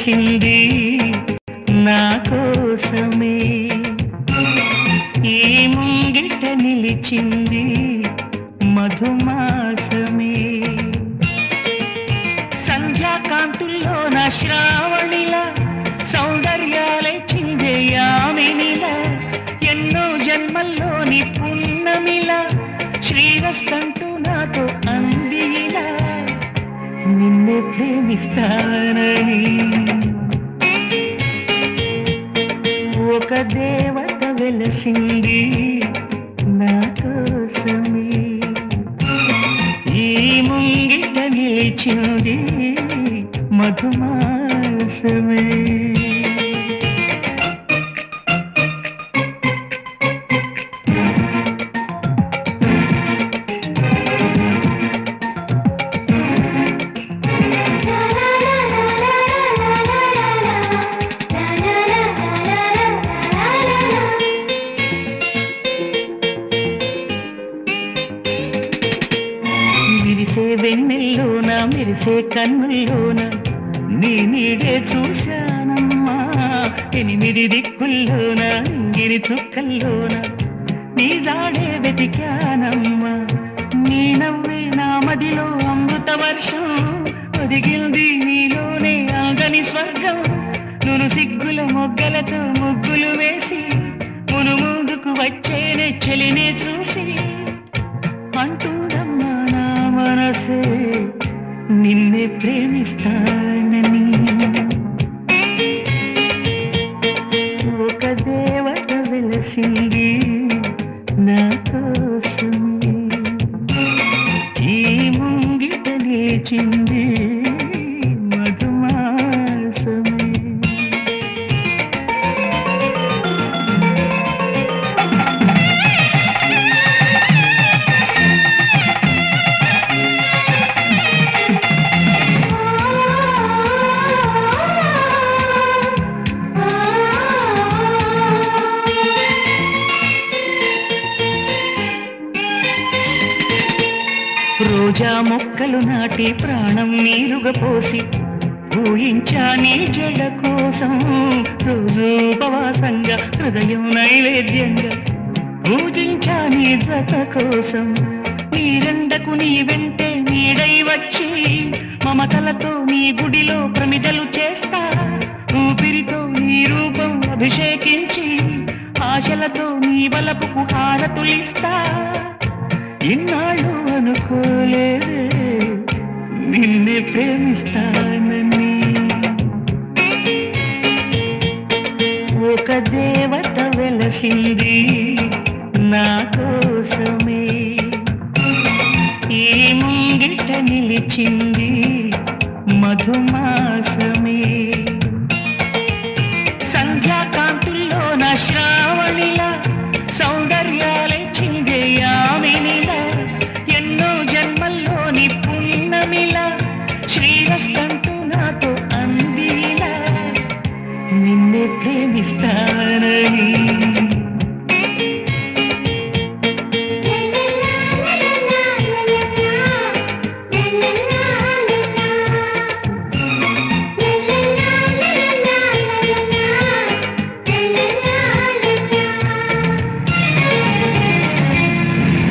వెలసింది నా కోసమే ఈ ముంగిట నిలిచింది మధుమాసమే సంధ్యాకాంతుల్లో నా శ్రావణిలా సౌందర్యాలే చిందే యామినిలా ఎన్నో జన్మల్లోని పున్నమిలా శ్రీరస్తంటూ నాతో అందిలా నిన్నే ప్రేమిస్తానని ఒక దేవత వెలసింది నా కోసమే ఈ ముంగిట నిలిచింది మధుమాసమే విరిసే వెన్నెల్లోన మెరిసే కన్నుల్లోన నీ నీడే చూశానమ్మా ఎనిమిది దిక్కుల్లోన ఇంగిరి చుక్కల్లోన నీ జాడే వెతికానమ్మా నీ నవ్వే నా మదిలో అమృత వర్షం ఒదిగింది నీలోనే ఆగని స్వర్గం నును సిగ్గుల మొగ్గలతో ముగ్గులు వేసి మును ముందుకు వచ్చేనే చెలినే చూసి అంటుందమ్మా నా మనసే నిన్నే ప్రేమిస్తానని ఒక దేవత వెలసింది నా కోసమే ఈ ముంగిట నిలిచింది మధుమాసమే రోజా మొక్కలు నాటి ప్రాణం నీరుగా పోసి ఊహించా నీ జడ కోసం రోజు ఉపవాసంగా హృదయం నైవేద్యంగా పూజించా నీ వ్రత కోసం నీరెండకు నీ వెంటే నీడై వచ్చి మమతలతో నీ గుడిలో ప్రమిదలు చేస్తా ఊపిరితో నీ రూపం అభిషేకించి ఆశలతో నీ వలపుకు హారతులిస్తా ఇన్నాళ్ళు అనుకోలేదే నిన్నే ప్రేమిస్తానని ఒక దేవత వెలసింది నా కోసమే ఈ ముంగిట నిలిచింది మధుమాసమే సంధ్యాకాంతుల్లో నా శ్రావణిలా సౌందర్యాలే చిందే యామినిలా ఎన్నో జన్మల్లోని పున్నమిలా శ్రీరస్తంటూ నాతో అందిలా నిన్నే ప్రేమిస్తానని